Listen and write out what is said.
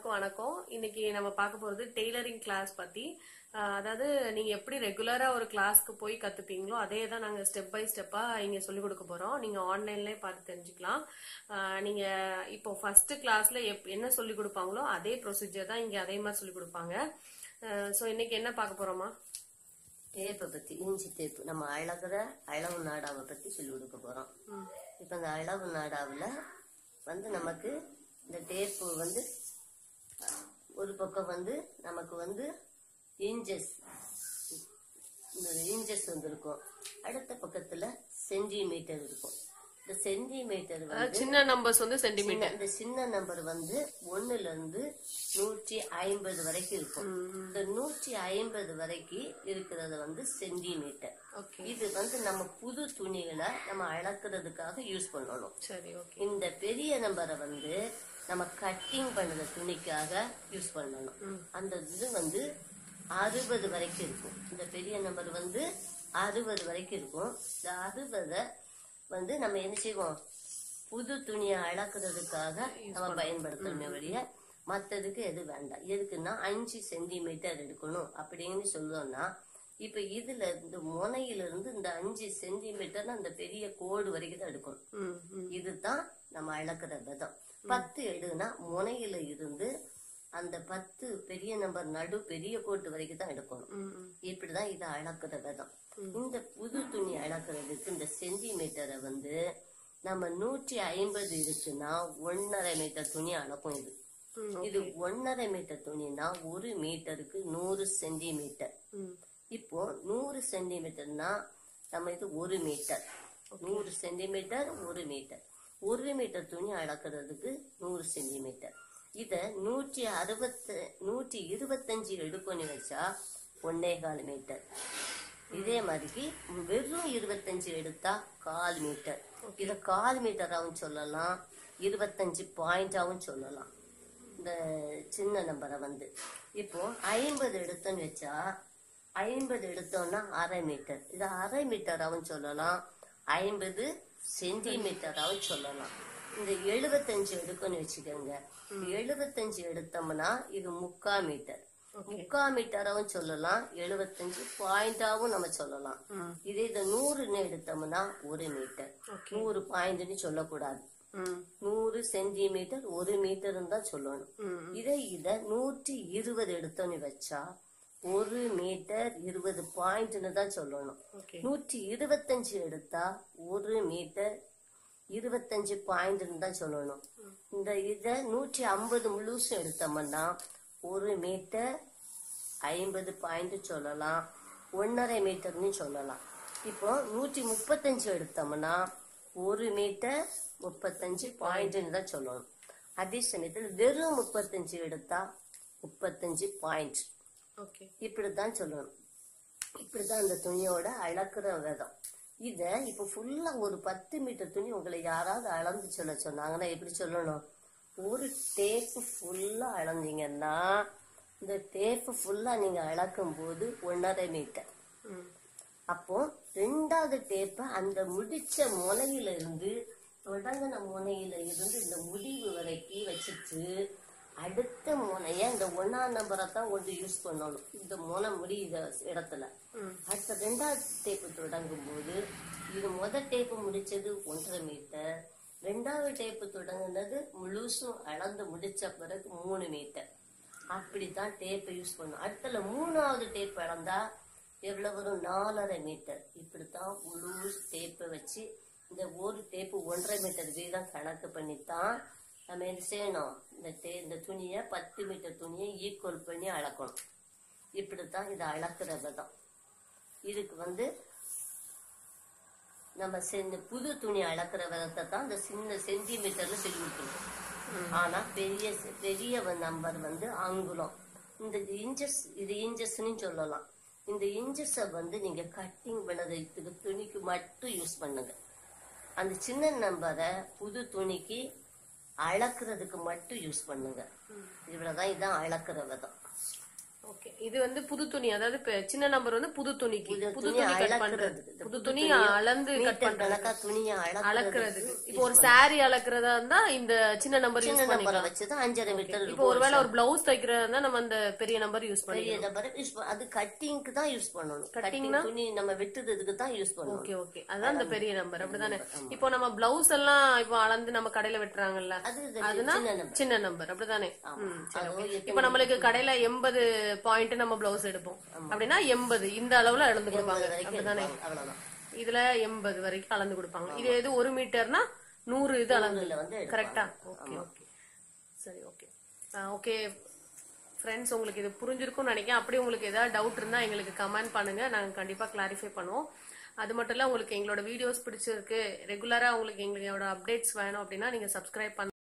எல்லாருக்கும் வணக்கம் இன்னைக்கு நம்ம பார்க்க போறது டெய்லரிங் கிளாஸ் பத்தி ஆஹ் அதாவது நீங்க எப்படி ரெகுலரா ஒரு கிளாஸ்க்கு போய் கத்துப்பீங்களோ அதே தான் நாங்க ஸ்டெப் பை ஸ்டெப்பா இங்க சொல்லி கொடுக்க போறோம் நீங்க ஆன்லைன்லயே பார்த்து தெரிஞ்சுக்கலாம் ஆஹ் நீங்க இப்போ ஃபர்ஸ்ட் கிளாஸ்ல என்ன சொல்லி கொடுப்பாங்களோ அதே ப்ரொசீஜர் தான் இங்க அதே மாதிரி சொல்லி கொடுப்பாங்க சோ இன்னைக்கு என்ன பார்க்க போறோமா டேப்பை பத்தி இஞ்சி டேப்பு நம்ம அழகுற அளவு நாடாவை பத்தி சொல்லி கொடுக்க போறோம் இப்ப இந்த அளவு நாடாவுல வந்து நமக்கு இந்த டேப்பு வந்து ஒரு பக்கம் வந்து நமக்கு வந்து இன்ச்சஸ் இந்த இன்ச்சஸ் வந்து இருக்கும் அடுத்த பக்கத்துல சென்டிமீட்டர் இருக்கும் இந்த சென்டிமீட்டர் வந்து அதாவது சின்ன நம்பர்ஸ் வந்து சென்டிமீட்டர் இந்த சின்ன நம்பர் வந்து ஒண்ணுல இருந்து நூற்றி ஐம்பது வரைக்கும் இருக்கும் இந்த நூற்றி ஐம்பது வரைக்கும் இருக்கிறது வந்து சென்டிமீட்டர் ஓகே இது வந்து நம்ம புது துணிகளை நம்ம அளக்குறதுக்காக யூஸ் பண்ணணும் சரி ஓகே இந்த பெரிய நம்பரை வந்து நம்ம கட்டிங் பண்ணுற துணிக்காக யூஸ் பண்ணணும் அந்த இது வந்து அறுபது வரைக்கும் இருக்கும் இந்த பெரிய நம்பர் வந்து அறுபது வரைக்கும் இருக்கும் இந்த அறுபதை வந்து நம்ம என்ன செய்வோம் புது துணியை அளக்குறதுக்காக நம்ம பயன்படுத்தணுமே வழிய மற்றதுக்கு எது வேண்டாம் எதுக்குன்னா அஞ்சு சென்டிமீட்டர் எடுக்கணும் அப்படின்னு சொல்லுவோம்னா இப்ப இதுல இந்த முனையில இருந்து இந்த அஞ்சு சென்டிமீட்டர் அந்த பெரிய கோடு வரைக்கும் தான் எடுக்கணும் ம் ம் இதுதான் நம்ம அளக்குற விதம் பத்து எடுனா முனையில இருந்து அந்த பத்து பெரிய நம்பர் நடு பெரிய கோட்டு வரைக்கும் தான் எடுக்கணும் ம் ம் இப்படிதான் இதை அளக்குற விதம் இந்த புது துணி அளக்குறதுக்கு இந்த சென்டிமீட்டரை வந்து நம்ம நூற்றி ஐம்பது இருக்குன்னா ஒன்னரை மீட்டர் துணி அளக்கும் இது ம் இது ஒன்னரை மீட்டர் துணினா ஒரு மீட்டருக்கு நூறு சென்டிமீட்டர் ம் இப்போ நூறு சென்டிமீட்டர்னா நம்ம இது ஒரு மீட்டர் நூறு சென்டிமீட்டர் ஒரு மீட்டர் ஒரு மீட்டர் துணி அளக்கிறதுக்கு நூறு சென்டிமீட்டர் இத நூற்றி அறுபத்து நூற்றி இருபத்தஞ்சு எடுக்கணும் வச்சா ஒன்னே கால் மீட்டர் இதே மாதிரிக்கு வெறும் இருபத்தஞ்சு எடுத்தா கால் மீட்டர் இத கால் மீட்டராவும் சொல்லலாம் இருபத்தஞ்சு பாயிண்டாவும் சொல்லலாம் இந்த சின்ன நம்பரை வந்து இப்போ ஐம்பது எடுத்தோன்னு வச்சா ஐம்பது எடுத்தோம்னா அரை மீட்டர் இது அரை மீட்டராவும் சொல்லலாம் ஐம்பது சென்டிமீட்டராவும் சொல்லலாம் இந்த எழுபத்தஞ்சு எடுக்கணும்னு வச்சுக்கோங்க எழுபத்தஞ்சு எடுத்தோம்னா இது முக்கா மீட்டர் முக்கா மீட்டராவும் சொல்லலாம் எழுபத்தஞ்சு பாயிண்டாவும் நம்ம சொல்லலாம் இதே இந்த நூறுன்னு எடுத்தோம்னா ஒரு மீட்டர் நூறு பாயிண்ட்னு சொல்லக்கூடாது ம் நூறு சென்டிமீட்டர் ஒரு மீட்டர் தான் சொல்லணும் ம் இதை இத நூற்றி இருபது எடுத்தோன்னு வச்சா ஒரு மீட்டர் இருபது பாயிண்ட்னு தான் சொல்லணும் ஓகே நூற்றி இருபத்தஞ்சு எடுத்தா ஒரு மீட்டர் இருபத்தஞ்சு பாயிண்ட்னு தான் சொல்லணும் இந்த இத நூற்றி ஐம்பது முழுசும் எடுத்தோம்னா ஒரு மீட்டர் ஐம்பது பாயிண்ட் சொல்லலாம் ஒன்னரை மீட்டர்னு சொல்லலாம் இப்போ நூற்றி முப்பத்தஞ்சு எடுத்தோம்னா ஒரு மீட்டர் முப்பத்தஞ்சு பாயிண்ட்னு தான் சொல்லணும் அதே சமயத்தில் வெறும் முப்பத்தஞ்சு எடுத்தா முப்பத்தஞ்சு பாயிண்ட் ஓகே இப்படித்தான் சொல்லணும் இப்படிதான் அந்த துணியோட அளக்குற விதம் இத இப்ப ஃபுல்லா ஒரு பத்து மீட்டர் துணி உங்களை யாராவது அளந்து சொல்ல சொன்னாங்கன்னா எப்படி சொல்லணும் ஒரு டேப்பு ஃபுல்லா அளந்தீங்கன்னா இந்த டேப்பு ஃபுல்லா நீங்க அளக்கும் போது ஒன்னரை மீட்டர் ம் அப்போ ரெண்டாவது டேப்பை அந்த முடிச்ச முனையில இருந்து தொடங்கின முனையில இருந்து இந்த முடிவு வரைக்கும் வச்சுட்டு அடுத்த முனைய இந்த ஒன்னாம் நம்பரை தான் கொண்டு யூஸ் பண்ணணும் இந்த முனை முடியுத இடத்துல அடுத்த ரெண்டாவது டேப்பு தொடங்கும் போது இது முத டேப்பு முடிச்சது ஒன்றரை மீட்டர் ரெண்டாவது டேப்பு தொடங்குனது முழுசும் அளந்து முடிச்ச பிறகு மூணு மீட்டர் அப்படித்தான் டேப்பை யூஸ் பண்ணும் அடுத்தல மூணாவது டேப் அளந்தா எவ்வளவு வரும் நாலரை மீட்டர் இப்படித்தான் முழு டேப்பை வச்சு இந்த ஒரு டேப்பு ஒன்றரை மீட்டர் வீதம் கணக்கு பண்ணித்தான் நம்ம என்ன செய்யணும் இந்த டே இந்த துணியை பத்து மீட்டர் துணியை ஈக்குவல் பண்ணி அளக்கணும் இப்படித்தான் இதை அளக்குற விதம் இதுக்கு வந்து நம்ம செந்த புது துணி அளக்குற விதத்தை தான் இந்த சின்ன சென்டிமீட்டர்ல சொல்லி கொடுத்துருக்கோம் ஆனா பெரிய பெரிய நம்பர் வந்து அங்குலம் இந்த இன்ச்சஸ் இது இன்ச்சஸ்ன்னு சொல்லலாம் இந்த இன்ச்சஸ வந்து நீங்க கட்டிங் பண்ணதுக்கு துணிக்கு மட்டும் யூஸ் பண்ணுங்க அந்த சின்ன நம்பரை புது துணிக்கு அளக்குறதுக்கு மட்டும் யூஸ் பண்ணுங்க இவ்வளவுதான் இதான் அளக்குற விதம் ஓகே இது வந்து புது துணி அதாவது இப்ப சின்ன நம்பர் வந்து புது துணிக்கு புது புது துணி துணி கட் அளக்கிறது. பண்றது இந்த புது புது துணி துணியை அளந்து கட் மீட்டர் பண்றது கணக்கா துணியை அளக்கிறது அளக்குறதுக்கு இப்போ ஒரு saree அளக்குறதா இருந்தா இந்த சின்ன நம்பர் சின்ன யூஸ் நம்பரை பண்ணிக்கலாம் வச்சுதான் அஞ்சரை மீட்டர் இப்போ ஒருவேளை ஒரு பிளவுஸ் தைக்கிறதா இருந்தா நம்ம அந்த பெரிய நம்பர் யூஸ் பெரிய பண்ணிக்கலாம் நம்பரை யூஸ் அது கட்டிங்க்கு தான் யூஸ் பண்ணணும் கட்டிங் Cuttingனா? துணி நம்ம வெட்டுறதுக்கு தான் யூஸ் பண்ணணும் ஓகே ஓகே அதான் அந்த பெரிய நம்பர் அப்படிதானே இப்போ நம்ம பிளவுஸ் எல்லாம் இப்போ அளந்து நம்ம கடையில வெட்டுறாங்கல்ல அது இது அதுனா சின்ன நம்பர் சின்ன நம்பர் அப்படிதானே ம், சரி, அது okay. எத்தனை இப்போ நம்மளுக்கு கடையில எண்பது பாயிண்ட் நம்ம பிளவுஸ் எடுப்போம் அப்படின்னா எண்பது இந்த அளவுல அளந்து கொடுப்பாங்க வரைக்கும் அப்படிதானே எடுப்பாங்க. அவ்வளவுதான் இதுல எண்பது வரைக்கும் அளந்து கொடுப்பாங்க இது எது ஒரு மீட்டர்னா நூறு இது அளந்து இதுல வந்து எடுப்பாங்க. கரெக்டா ஓகே ஓகே சரி ஓகே ஓகே ஃப்ரெண்ட்ஸ் உங்களுக்கு இது புரிஞ்சிருக்கும்னு நினைக்கிறேன் அப்படி உங்களுக்கு ஏதாவது டவுட் இருந்தா எங்களுக்கு கமெண்ட் பண்ணுங்க நாங்க கண்டிப்பா கிளாரிஃபை பண்ணுவோம் அது மட்டும் இல்ல உங்களுக்கு எங்களோட வீடியோஸ் பிடிச்சிருக்கு ரெகுலரா உங்களுக்கு எங்களோட அப்டேட்ஸ் வேணும் அப்படின்னா நீங்க சப்ஸ்கிரைப் பண்ண